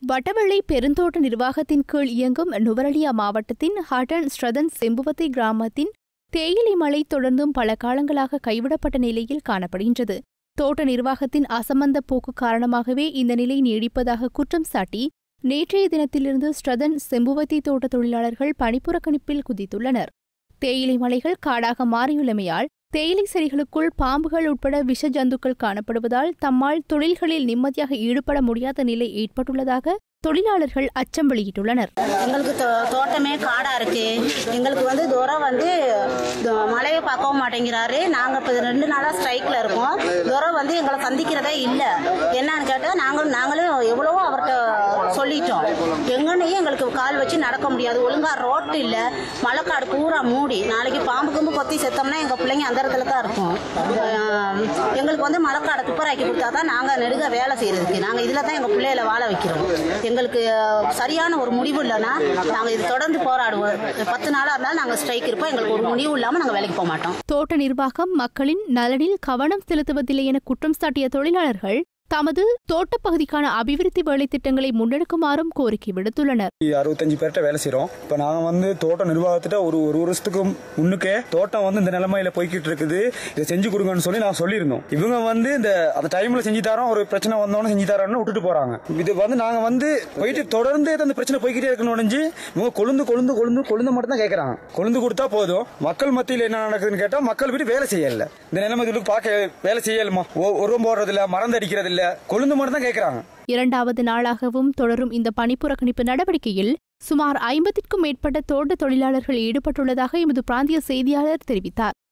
வட்டவள்ளி பெருந்தோட்ட நிர்வாகத்தின் கீழ் இயங்கும் நுவரலியா மாவட்டத்தின் ஹட்டன் ஸ்ரதன் செம்புவத்தை கிராமத்தின் தேயிலை மழை தொடர்ந்தும் பல காலங்களாக கைவிடப்பட்ட நிலையில் காணப்படுகின்றது தோட்ட நிர்வாகத்தின் அசமந்த போக்கு காரணமாகவே இந்த நிலை நீடிப்பதாக குற்றம் சாட்டி நேற்றைய தினத்திலிருந்து ஸ்ரதன் செம்புவத்தி தோட்ட தொழிலாளர்கள் பணிப்புறக்கணிப்பில் குதித்துள்ளனர் தேயிலை மலைகள் காடாக மாறியுள்ளமையால் தேயிலை செடிகளுக்குள் பாம்புகள் உட்பட விஷ ஜந்துக்கள் காணப்படுவதால் தம்மால் தொழில்களில் நிம்மதியாக ஈடுபட முடியாத நிலை ஏற்பட்டுள்ளதாக தொழிலாளர்கள் அச்சம் வெளியிட்டுள்ளனர் எங்களுக்கு தோ- தோட்டமே காடா இருக்கு எங்களுக்கு வந்து தூரம் வந்து த- மழையை பார்க்கவும் மாட்டேங்கிறாரு நாங்க இப்போ ரெண்டு நாளா ஸ்ட்ரைக்ல இருக்கோம் தூரம் வந்து எங்களை சந்திக்கிறதே இல்லை என்னன்னு கேட்டா நாங்களும் நாங்களும் எவ்வளவோ அவர்கிட்ட சொல்லிட்டோம் எங்கன்னையும் எங்களுக்கு கால் வச்சு நடக்க முடியாது ஒழுங்கா ரோட்டு இல்ல மழைக்காடு பூரா மூடி நாளைக்கு பாம்பு கும்பு கொத்தி செத்தோம்னா எங்க பிள்ளைங்க அந்த இடத்துல தான் இருக்கும் ஆஹ் எங்களுக்கு வந்து மழைக்காடை துப்பராக்கி கொடுத்தா தான் நாங்க நெடுக வேலை செய்யறதுக்கு நாங்க இதுல தான் எங்க பிள்ளைகளை வாழ வைக்கிறோம் எங்களுக்கு அஹ், சரியான ஒரு முடிவு இல்லைன்னா நாங்க இது தொடர்ந்து போராடுவோம் பத்து நாளா இருந்தாலும் நாங்க ஸ்ட்ரைக் இருப்போம் எங்களுக்கு ஒரு முடிவு இல்லாம நாங்க வேலைக்கு போக மாட்டோம் தோட்ட நிர்வாகம் மக்களின் நலனில் கவனம் செலுத்துவதில்லை என குற்றம் சாட்டிய தொழிலாளர்கள் தமது தோட்டப் பகுதிக்கான அபிவிருத்தி வேலைத்திட்டங்களை முன்னெடுக்குமாறும் கோரிக்கை விடுத்துள்ளனர் அறுபத்தஞ்சு பேர்கிட்ட வேலை செய்றோம் இப்போ நாங்கள் வந்து தோட்ட நிர்வாகத்திட்ட ஒரு ஒரு வருஷத்துக்கு முன்னுக்கே தோட்டம் வந்து இந்த நிலைமையில போய்கிட்டு இருக்குது இதை செஞ்சு கொடுங்கன்னு சொல்லி நான் சொல்லியிருந்தோம் இவங்க வந்து இந்த அந்த டைம்ல செஞ்சு தரோம் ஒரு பிரச்சனை வந்தோன்னு செஞ்சு தரோம்னு விட்டுட்டு போறாங்க இது வந்து நாங்க வந்து போயிட்டு தொடர்ந்து அந்த பிரச்சனை போய்கிட்டே இருக்கணும் ஒழிஞ்சு இவங்க கொழுந்து கொழுந்து கொழுந்து கொழுந்து மட்டும் தான் கேட்கறாங்க கொழுந்து கொடுத்தா போதும் மக்கள் மத்தியில் என்ன நடக்குதுன்னு கேட்டா மக்கள் வீட்டு வேலை செய்யல இந்த நிலைமை இதுக்கு பார்க்க வேலை செய்யலுமா உரம் போடுறது இல்ல மறந்து அடிக்கிறது இல்ல கொழுந்து மட்டும் தான் கேட்கறாங்க இரண்டாவது நாளாகவும் தொடரும் இந்த பணிப்புறக்கணிப்பு நடவடிக்கையில் சுமார் ஐம்பதிற்கும் மேற்பட்ட தோட்ட தொழிலாளர்கள் ஈடுபட்டுள்ளதாக எமது பிராந்திய செய்தியாளர் தெரிவித்தார்